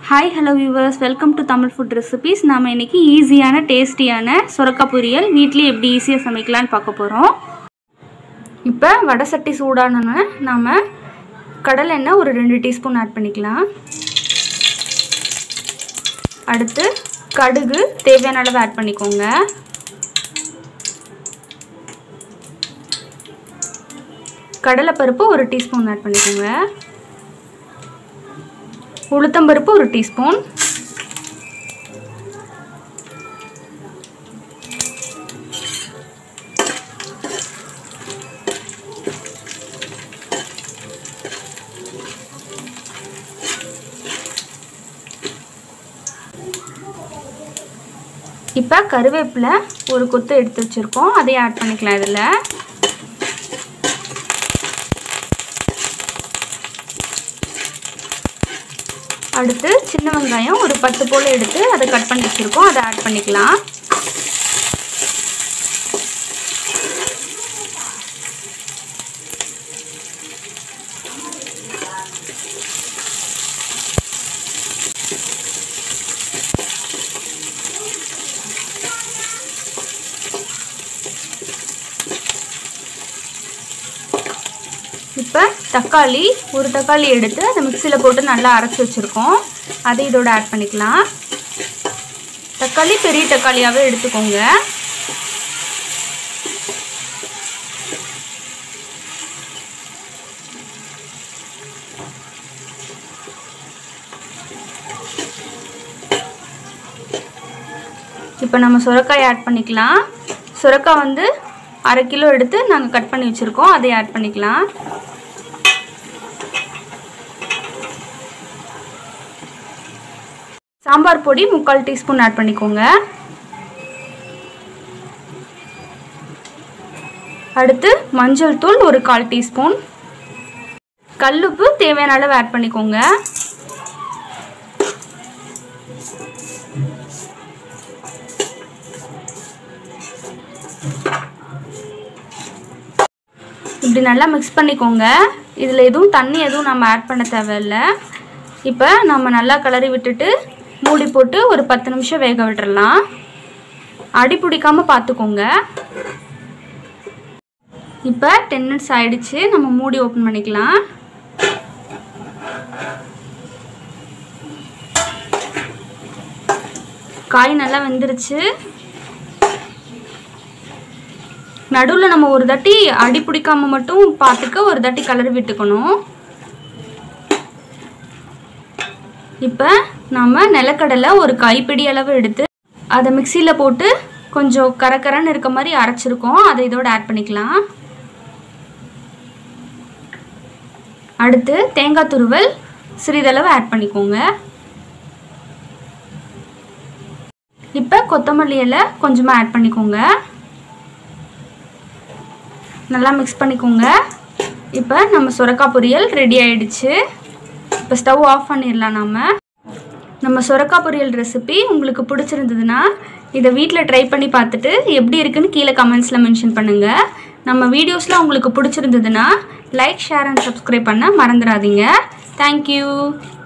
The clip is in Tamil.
hi hello viewers welcome to Tamil food recipes நாம் இன்றைக்கி ஈஸியான டேஸ்டியான சுரக்காய் பொரியல் வீட்லேயே எப்படி ஈஸியாக சமைக்கலான்னு பார்க்க போகிறோம் இப்போ வடை சட்டி சூடானோன்னு நாம் கடலை எண்ணெய் ஒரு ரெண்டு டீஸ்பூன் ஆட் பண்ணிக்கலாம் அடுத்து கடுகு தேவையான அளவு ஆட் பண்ணிக்கோங்க கடலைப்பருப்பு ஒரு டீஸ்பூன் ஆட் பண்ணிக்கோங்க உளுத்தம்பருப்பு ஒரு டீஸ்பூன் இப்போ கருவேப்பிலை ஒரு கொத்து எடுத்து வச்சுருக்கோம் அதையும் ஆட் பண்ணிக்கலாம் இதில் அடுத்து சின்ன வெங்காயம் ஒரு பத்து போல் எடுத்து அதை கட் பண்ணி வச்சுருக்கோம் அதை ஆட் பண்ணிக்கலாம் இப்போ தக்காளி ஒரு தக்காளி எடுத்து அதை மிக்சியில் போட்டு நல்லா அரைச்சி வச்சுருக்கோம் அதை இதோட ஆட் பண்ணிக்கலாம் தக்காளி பெரிய தக்காளியாகவே எடுத்துக்கோங்க இப்போ நம்ம சுரக்காய் ஆட் பண்ணிக்கலாம் சுரக்காய் வந்து அரை கிலோ எடுத்து நாங்கள் கட் பண்ணி வச்சுருக்கோம் அதை ஆட் பண்ணிக்கலாம் சாம்பார் பொடி முக்கால் டீஸ்பூன் ஆட் பண்ணிக்கோங்க அடுத்து மஞ்சள் தூள் ஒரு கால் டீஸ்பூன் கல்லுப்பு தேவையான அளவு ஆட் பண்ணிக்கோங்க இப்படி நல்லா மிக்ஸ் பண்ணிக்கோங்க இதில் எதுவும் தண்ணி எதுவும் நம்ம ஆட் பண்ண தேவையில்ல இப்போ நம்ம நல்லா கிளறி விட்டுட்டு மூடி போட்டு ஒரு பத்து நிமிஷம் வேக விட்டுறலாம் அடி பிடிக்காமல் பார்த்துக்கோங்க இப்போ டென் மினிட்ஸ் ஆயிடுச்சு நம்ம மூடி ஓப்பன் பண்ணிக்கலாம் காய் நல்லா வெந்துருச்சு நடுவில் நம்ம ஒரு தட்டி அடி பிடிக்காம மட்டும் பார்த்துக்க ஒரு தட்டி கலரி விட்டுக்கணும் இப்போ நம்ம நிலக்கடலை ஒரு கைப்பிடி அளவு எடுத்து அதை மிக்சியில் போட்டு கொஞ்சம் கரக்கரன்னு இருக்க மாதிரி அரைச்சிருக்கோம் அதை இதோட ஆட் பண்ணிக்கலாம் அடுத்து தேங்காய் துருவல் சிறிதளவு ஆட் பண்ணிக்கோங்க இப்போ கொத்தமல்லி இலை கொஞ்சமாக ஆட் பண்ணிக்கோங்க நல்லா மிக்ஸ் பண்ணிக்கோங்க இப்போ நம்ம சுரக்காய் பொரியல் ரெடி ஆயிடுச்சு இப்போ ஸ்டவ் ஆஃப் பண்ணிடலாம் நம்ம நம்ம சுரக்காய் பொரியல் ரெசிபி உங்களுக்கு பிடிச்சிருந்ததுன்னா இதை வீட்டில் ட்ரை பண்ணி பார்த்துட்டு எப்படி இருக்குன்னு கீழே கமெண்ட்ஸில் மென்ஷன் பண்ணுங்கள் நம்ம வீடியோஸ்லாம் உங்களுக்கு பிடிச்சிருந்ததுன்னா லைக் ஷேர் அண்ட் சப்ஸ்கிரைப் பண்ண மறந்துடாதீங்க தேங்க்யூ